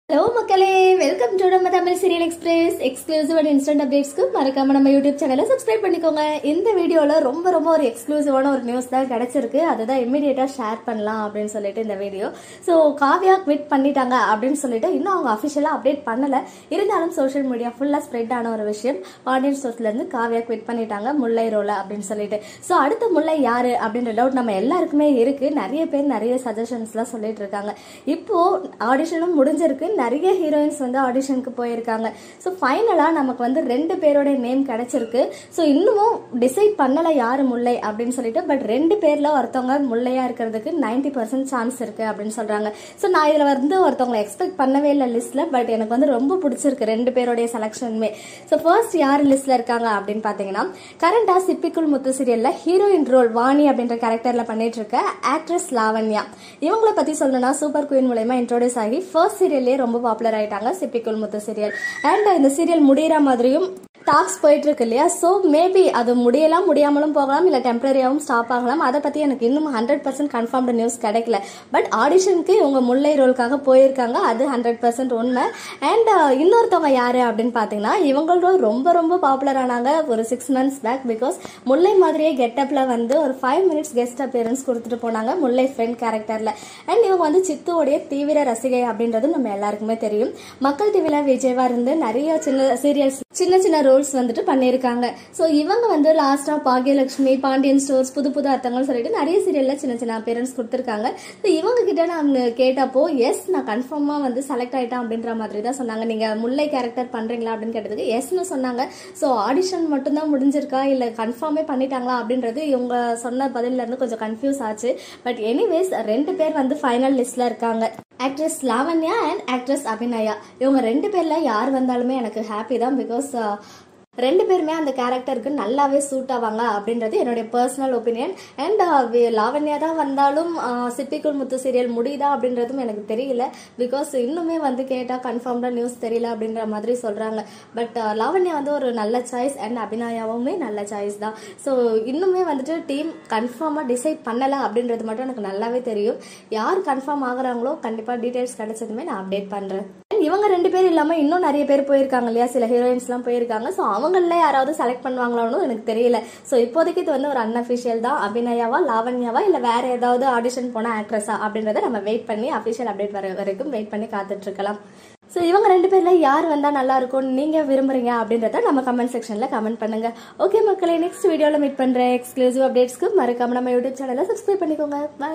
hello மக்களே welcome to நம்ம Tamil serial express exclusive and instant அப்டேட்ஸ்க்கு மறக்காம நம்ம யூடியூப் சேனலை சப்ஸ்கிரைப் பண்ணிக்கோங்க இந்த வீடியோல ரொம்ப ரொம்ப ஒரு எக்ஸ்க்ளூசிவான ஒரு நியூஸ் தான் கிடைச்சிருக்கு அதுதான் இமிடியேட்டா ஷேர் பண்ணலாம் அப்படின்னு சொல்லிட்டு இந்த வீடியோ ஸோ காவ்யா குவிட் பண்ணிட்டாங்க அப்படின்னு சொல்லிட்டு இன்னும் அவங்க அஃபிஷியலா அப்டேட் பண்ணல இருந்தாலும் சோஷியல் மீடியா ஃபுல்லா ஸ்ப்ரெட் ஆன ஒரு விஷயம் பாண்டியன் ஸ்டோர்ஸ்ல இருந்து காவ்யா குவிட் பண்ணிட்டாங்க முல்லை ரோல அப்படின்னு சொல்லிட்டு ஸோ அடுத்த முல்லை யாரு அப்படின்ற டவுட் நம்ம எல்லாருக்குமே இருக்கு நிறைய பேர் நிறைய சஜஷன்ஸ்லாம் சொல்லிட்டு இருக்காங்க இப்போ ஆடிஷனும் முடிஞ்சிருக்கு நிறைய ஹீரோயின்ஸ் வந்து ஆடிஷனுக்கு போயிருக்காங்க ஸோ ஃபைனலாக நமக்கு வந்து ரெண்டு பேரோட நேம் கிடைச்சிருக்கு ஸோ இன்னமும் டிசைட் பண்ணலை யார் முல்லை அப்படின்னு சொல்லிட்டு பட் ரெண்டு பேரில் ஒருத்தவங்க முல்லையா இருக்கிறதுக்கு நைன்டி பர்சன்ட் சான்ஸ் இருக்கு அப்படின்னு சொல்றாங்க ஸோ நான் இதில் வந்து ஒருத்தவங்களை எக்ஸ்பெக்ட் பண்ணவே இல்லை லிஸ்ட்ல பட் எனக்கு வந்து ரொம்ப பிடிச்சிருக்கு ரெண்டு பேருடைய செலெக்ஷனுமே ஸோ ஃபர்ஸ்ட் யார் லிஸ்ட்ல இருக்காங்க அப்படின்னு பார்த்தீங்கன்னா கரண்டா சிப்பிக்குள் முத்து சீரியல்ல ஹீரோயின் ரோல் வாணி அப்படின்ற கேரக்டர்ல பண்ணிட்டு இருக்க ஆக்ட்ரஸ் லாவண்யா இவங்கள பத்தி சொல்லணும்னா சூப்பர் குயின் மூலயமா இன்ட்ரோடியூஸ் ஆகி ஃபர்ஸ்ட் சீரியல்லே ரொம்ப பாப்புலர் ஆயிட்டாங்க சிப்பிக்குள் முத்து சீரியல் அண்ட் இந்த சீரியல் முடிகிற மாதிரியும் டாக்ஸ் போயிட்டு இருக்கு இல்லையா ஸோ மேபி அது முடியலாம் முடியாமலும் போகலாம் இல்லை டெம்பரரியாகவும் ஸ்டாப் ஆகலாம் அதை பற்றி எனக்கு இன்னும் ஹண்ட்ரட் பர்சன்ட் கன்ஃபார்ம்டு நியூஸ் கிடைக்கல பட் ஆடிஷனுக்கு இவங்க முல்லை ரோலுக்காக போயிருக்காங்க அது ஹண்ட்ரட் பர்சன்ட் உண்மை அண்ட் இன்னொருத்தவங்க யாரு அப்படின்னு பார்த்தீங்கன்னா இவங்களும் ரொம்ப ரொம்ப பாப்புலர் ஆனாங்க ஒரு six months back because Mullai மாதிரியே கெட்டப்ல வந்து ஒரு ஃபைவ் மினிட்ஸ் கெஸ்ட் அப்பியரன்ஸ் கொடுத்துட்டு போனாங்க முல்லை ஃப்ரெண்ட் கேரக்டர்ல அண்ட் இவங்க வந்து சித்துவோடைய தீவிர ரசிகை அப்படின்றதும் நம்ம எல்லாருக்குமே தெரியும் மக்கள் டிவில விஜயவா இருந்து நிறைய சின்ன சீரியல்ஸ் சின்ன சின்ன ரோல்ஸ் வந்துட்டு பண்ணியிருக்காங்க ஸோ இவங்க வந்து லாஸ்டா பாக்யலட்சுமி பாண்டியன் ஸ்டோர்ஸ் புது புது அர்த்தங்கள் சொல்லிட்டு நிறைய சீரியல்ல சின்ன சின்ன அப்பியரன்ஸ் கொடுத்துருக்காங்க ஸோ இவங்க கிட்ட நான் கேட்டப்போ எஸ் நான் கன்ஃபார்மா வந்து செலக்ட் ஆயிட்டேன் அப்படின்ற மாதிரி தான் சொன்னாங்க நீங்க முல்லை கேரக்டர் பண்றீங்களா அப்படின்னு கேட்டதுக்கு எஸ்னு சொன்னாங்க ஸோ ஆடிஷன் மட்டும்தான் முடிஞ்சிருக்கா இல்லை கன்ஃபார்மே பண்ணிட்டாங்களா அப்படின்றது இவங்க சொன்ன பதில்ல இருந்து கொஞ்சம் கன்ஃபியூஸ் ஆச்சு பட் எனிவேஸ் ரெண்டு பேர் வந்து ஃபைனல் லிஸ்ட்ல இருக்காங்க actress Lavanya and actress Abhinaya இவங்க ரெண்டு பேர்ல யார் வந்தாலுமே எனக்கு ஹாப்பி தான் பிகாஸ் ரெண்டு பேருமே அந்த கேரக்டருக்கு நல்லாவே சூட் ஆவாங்க அப்படின்றது என்னுடைய பர்சனல் ஒப்பீனியன் அண்ட் லாவண்யா தான் வந்தாலும் சிப்பிக்குள் முத்து சீரியல் முடியுதா அப்படின்றதும் எனக்கு தெரியல பிகாஸ் இன்னுமே வந்து கேட்டால் கன்ஃபார்ம்டாக நியூஸ் தெரியல அப்படின்ற மாதிரி சொல்கிறாங்க பட் லாவண்யா வந்து ஒரு நல்ல சாய்ஸ் அண்ட் அபிநயாவுமே நல்ல சாய்ஸ் தான் ஸோ இன்னுமே வந்துட்டு டீம் கன்ஃபார்மாக டிசைட் பண்ணலை அப்படின்றது மட்டும் எனக்கு நல்லாவே தெரியும் யார் கன்ஃபார்ம் ஆகுறாங்களோ கண்டிப்பாக டீட்டெயில்ஸ் கிடைச்சதுமே நான் அப்டேட் பண்ணுறேன் இவங்க ரெண்டு பேர் இல்லாமல் இன்னும் நிறைய பேர் போயிருக்காங்க இல்லையா சில ஹீரோயின்ஸ்லாம் போயிருக்காங்க ஸோ அவங்கள யாராவது செலக்ட் பண்ணுவாங்களான்னு எனக்கு தெரியல ஸோ இப்போதைக்கு இது வந்து ஒரு அன்அஃபிஷியல் தான் அபிநயாவா லாவண்யாவா இல்லை வேற ஏதாவது ஆடிஷன் போன ஆக்ட்ரஸா அப்படின்றத நம்ம வெயிட் பண்ணி அஃபிஷியல் அப்டேட் வர வரைக்கும் வெயிட் பண்ணி காத்துட்டு இருக்கலாம் ஸோ இவங்க ரெண்டு பேர்ல யார் வந்தா நல்லா இருக்கும்னு நீங்க விரும்புறீங்க அப்படின்றத நம்ம கமெண்ட் செக்ஷன்ல கமெண்ட் பண்ணுங்க ஓகே மக்களே நெக்ஸ்ட் வீடியோல மீட் பண்றேன் எக்ஸ்க்ளூசிவ் அப்டேட்ஸ்க்கு மறக்காம நம்ம யூடியூப் சேனலை சப்ஸ்கிரைப் பண்ணிக்கோங்க பாய்